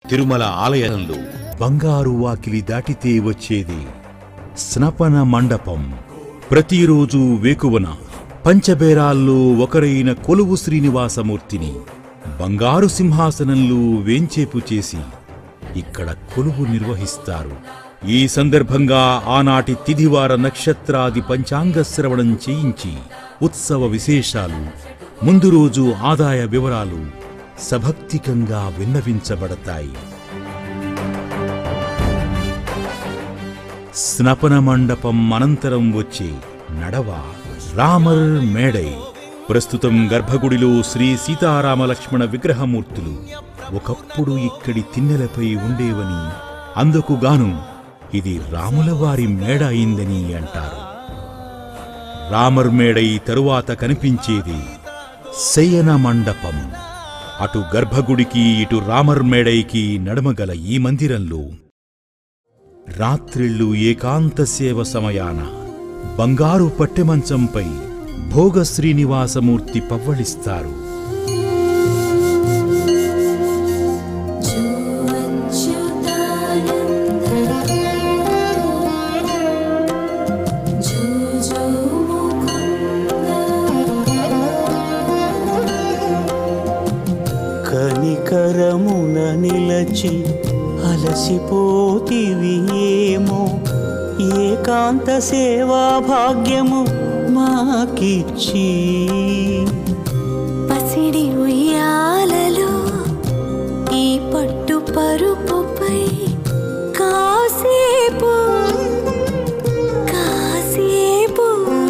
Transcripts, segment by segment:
తిరుమల ఆలయంలో బంగారు వాకిలి దాటితే వచ్చేది స్నపన మండపం ప్రతిరోజు వేకువన పంచబేరాల్లో ఒకరైన కొలువు శ్రీనివాసమూర్తిని బంగారు సింహాసనంలో వేంచేపు చేసి ఇక్కడ కొలువు నిర్వహిస్తారు ఈ సందర్భంగా ఆనాటి తిథివార నక్షత్రాది పంచాంగ శ్రవణం చేయించి ఉత్సవ విశేషాలు ముందు రోజు ఆదాయ వివరాలు సభక్తికంగా విన్నవించబడతాయి స్నపన మండపం అనంతరం వచ్చే నడవ రామర్ మేడై ప్రస్తుతం గర్భగుడిలో శ్రీ సీతారామ లక్ష్మణ విగ్రహమూర్తులు ఒకప్పుడు ఇక్కడి తిన్నెలపై ఉండేవని అందుకు గాను ఇది రాముల వారి మేడ అయిందని అంటారు రామర్ మేడై తరువాత కనిపించేది శయన మండపం అటు గర్భగుడికి ఇటు రామర్ మేడైకి నడుమగల ఈ మందిరంలో రాత్రిళ్ళు ఏకాంత సేవ సమయాన బంగారు పట్టెమంచంపై భోగ శ్రీనివాసమూర్తి పవ్వళిస్తారు जो अच्युतानन्द जो जो కనికరమున నిలచి అలసిపోతివి ఏమో ఏకాంత సేవా భాగ్యము మాకిచ్చి పసిడి ఉయ్యాలలో ఈ పట్టు పరుపుపై కాసేపు కాసేపు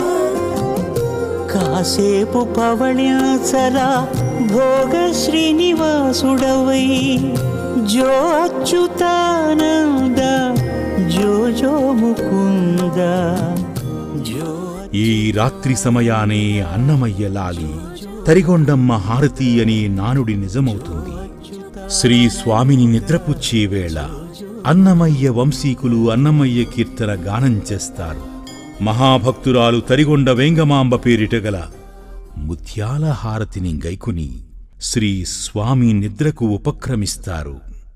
కాసేపు పవళ్యాసరా భోగ శ్రీనివాసుడవై జో అచ్యుతానంద జో జో ముకుంద జో ఈ రాత్రి సమయానే అన్నమయ్య లాలి తరిగొండమ్మ హారతి అనే నానుడి నిజమవుతుంది శ్రీ స్వామిని నిద్రపుచ్చే వేళ అన్నమయ్య వంశీకులు అన్నమయ్య కీర్తన గానం చేస్తారు మహాభక్తురాలు తరిగొండ వేంగమాంబ పేరిట గల ముత్యాల హారతిని గైకుని శ్రీ స్వామి నిద్రకు ఉపక్రమిస్తారు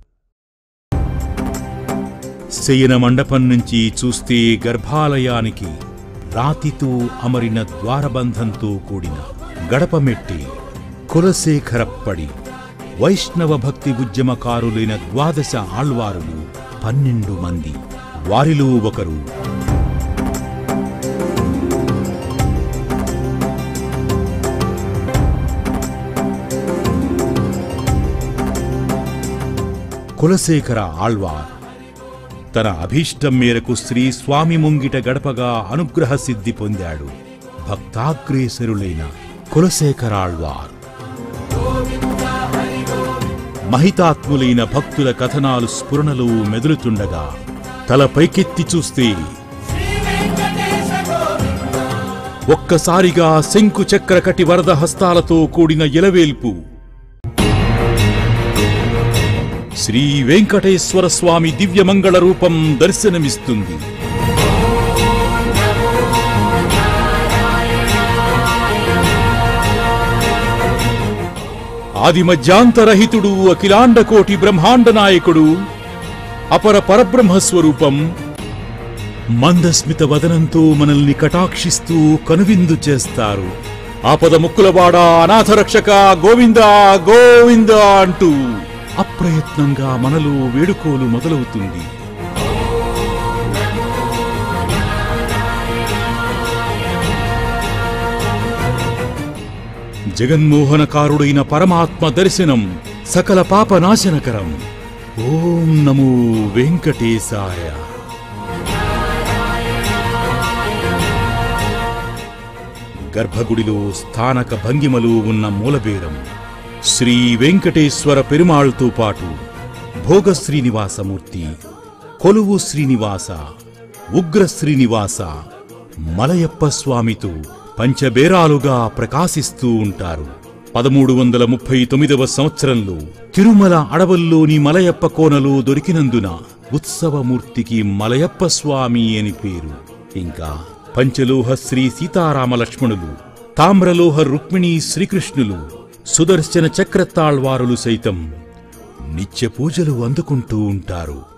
శయన మండపం నుంచి చూస్తే గర్భాలయానికి రాతితో అమరిన ద్వారబంధంతో కూడిన గడపమెట్టి కులశేఖరప్పడి వైష్ణవ భక్తి ఉద్యమకారులైన ద్వాదశ ఆళ్వారులు పన్నెండు మంది వారిలో ఒకరు కులశేఖర ఆళ్వార్ తన అభీష్టం మేరకు శ్రీ స్వామి ముంగిట గడపగా అనుగ్రహ సిద్ధి పొందాడు భక్తాగ్రేసరులైన కులశేఖరాళ్వార్ మహితాత్ములైన భక్తుల కథనాలు స్ఫురణలో మెదులుతుండగా తల పైకెత్తి చూస్తే ఒక్కసారిగా శంకు చక్ర కటి వరద హస్తాలతో కూడిన ఇలవేల్పు శ్రీ వెంకటేశ్వర స్వామి దివ్యమంగళ రూపం దర్శనమిస్తుంది ఆదిమధ్యాంతరహితుడు అఖిలాండకోటి బ్రహ్మాండ నాయకుడు అపర పరబ్రహ్మస్వరూపం మందస్మిత వదనంతో మనల్ని కటాక్షిస్తూ కనువిందు చేస్తారు ఆపద ముక్కులవాడ అనాథరక్షక గోవింద గోవింద అంటూ అప్రయత్నంగా మనలో వేడుకోలు మొదలవుతుంది జగన్మోహనకారుడైన పరమాత్మ దర్శనం సకల పాపనాశనకరం ఓం నమో వెంకటేశాయ గర్భగుడిలో స్థానక భంగిమలు ఉన్న మూలబేరం శ్రీ వెంకటేశ్వర పెరుమాళ్తో పాటు భోగ శ్రీనివాసమూర్తి కొలువు శ్రీనివాస ఉగ్ర శ్రీనివాస మలయప్ప స్వామితో పంచబేరాలుగా ప్రకాశిస్తూ ఉంటారు పదమూడు వందల ముప్పై తొమ్మిదవ సంవత్సరంలో తిరుమల అడవుల్లోని మలయప్ప కోనలో దొరికినందున ఉత్సవమూర్తికి మలయప్ప స్వామి అని పేరు ఇంకా పంచలోహ శ్రీ సీతారామ లక్ష్మణులు తామ్రలోహ రుక్మిణీ శ్రీకృష్ణులు సుదర్శన చక్రతాళ్వారులు సైతం నిత్య పూజలు అందుకుంటూ ఉంటారు